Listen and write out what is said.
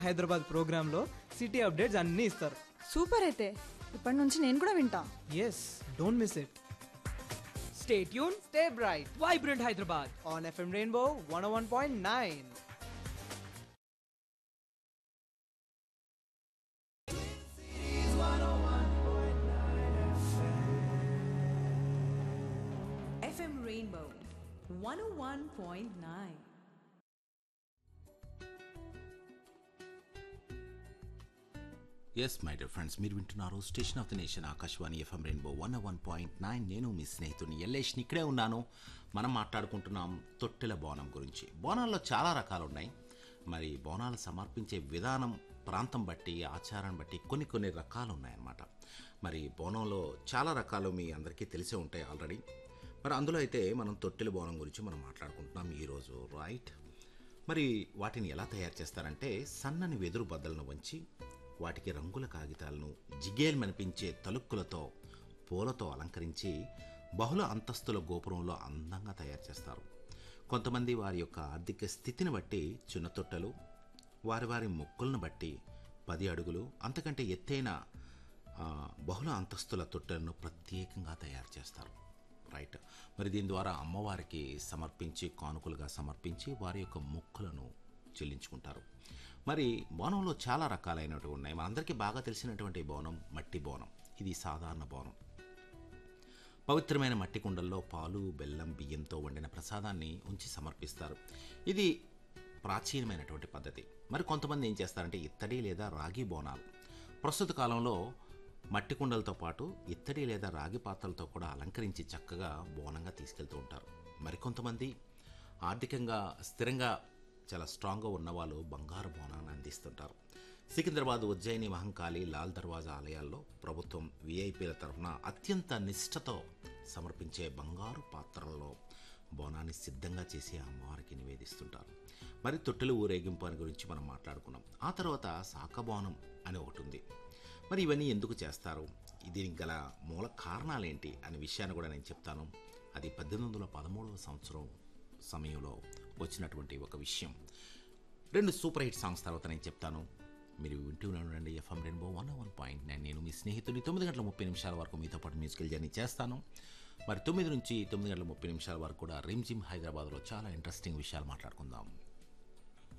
హైదరాబాద్ ప్రోగ్రాంలో city updates అన్నీ ఇస్తారు సూపర్ అయితే ఇప్పటి నుంచి నేను కూడా వింటా yes don't miss it Stay tuned, stay bright Vibrant Hyderabad. On FM rainbow one one point nine FM Rainbow 101.9. Yes my dear friends మీరు వింటున్నారు station of the nation Akashvani FM rainbow one one point nine నేను మీ స్నేహితుడిని ఎల్లేష్ని ఇక్కడే ఉన్నాను మనం మాట్లాడుకుంటున్నాం తొట్టెల బోనం గురించి బోనాల్లో చాలా రకాలు ఉన్నాయి మరి బోనాలు సమర్పించే విధానం ప్రాంతం బట్టి ఆచారం బట్టి కొన్ని కొన్ని రకాలు ఉన్నాయన్నమాట మరి బోనంలో చాలా రకాలు మీ అందరికీ తెలిసే ఉంటాయి ఆల్రెడీ మరి అందులో అయితే మనం తొట్టెల బోనం గురించి మనం మాట్లాడుకుంటున్నాం ఈరోజు రైట్ మరి వాటిని ఎలా తయారు చేస్తారంటే సన్నని వెదురు బద్దలను వంచి వాటికి రంగుల కాగితాలను జిగేల్మనిపించే తలుక్కులతో పూలతో అలంకరించి బహుళ అంతస్తుల గోపురంలో అందంగా తయారు చేస్తారు కొంతమంది వారి యొక్క ఆర్థిక స్థితిని బట్టి చిన్న తొట్టెలు వారి వారి మొక్కులను బట్టి పది అడుగులు అంతకంటే ఎత్తైన ఆ, బహుళ అంతస్తుల తొట్టెలను ప్రత్యేకంగా తయారు చేస్తారు రైట్ మరి దీని ద్వారా అమ్మవారికి సమర్పించి కానుకలుగా సమర్పించి వారి యొక్క మొక్కులను చెల్లించుకుంటారు మరి బోనంలో చాలా రకాలైనవి ఉన్నాయి మనందరికీ బాగా తెలిసినటువంటి బోనం మట్టి బోనం ఇది సాధారణ బోనం పవిత్రమైన మట్టి కుండల్లో పాలు బెల్లం బియ్యంతో వండిన ప్రసాదాన్ని ఉంచి సమర్పిస్తారు ఇది ప్రాచీనమైనటువంటి పద్ధతి మరి కొంతమంది ఏం చేస్తారంటే ఇత్తడి లేదా రాగి బోనాలు ప్రస్తుత కాలంలో మట్టి కుండలతో పాటు ఇత్తడి లేదా రాగి పాత్రలతో కూడా అలంకరించి చక్కగా బోనంగా తీసుకెళ్తూ ఉంటారు మరికొంతమంది ఆర్థికంగా స్థిరంగా చాలా స్ట్రాంగ్గా ఉన్నవాళ్ళు బంగారు బోనాన్ని అందిస్తుంటారు సికింద్రాబాద్ ఉజ్జయిని మహంకాళి లాల్ దర్వాజా ఆలయాల్లో ప్రభుత్వం విఐపీల తరఫున అత్యంత నిష్ఠతో సమర్పించే బంగారు పాత్రల్లో బోనాన్ని సిద్ధంగా చేసి అమ్మవారికి నివేదిస్తుంటారు మరి తొట్టెలు ఊరేగింపు అని గురించి మనం మాట్లాడుకున్నాం ఆ తర్వాత సాకబోనం అని ఒకటి ఉంది మరి ఇవన్నీ ఎందుకు చేస్తారు దీనికి గల మూల కారణాలేంటి అనే విషయాన్ని కూడా నేను చెప్తాను అది పద్దెనిమిది వందల పదమూడవ సంవత్సరం సమయంలో వచ్చినటువంటి ఒక విషయం రెండు సూపర్ హిట్ సాంగ్స్ తర్వాత నేను చెప్తాను మీరు వింటూనే ఉండండి FM rainbow one one point nine నేను మీ స్నేహితుని తొమ్మిది గంటల ముప్పై నిమిషాల వరకు మీతో పాటు మ్యూజికల్ జర్నీ చేస్తాను మరి తొమ్మిది నుంచి తొమ్మిది గంటల ముప్పై నిమిషాల వరకు కూడా రిమ్జిమ్ హైదరాబాద్లో చాలా ఇంట్రెస్టింగ్ విషయాలు మాట్లాడుకుందాం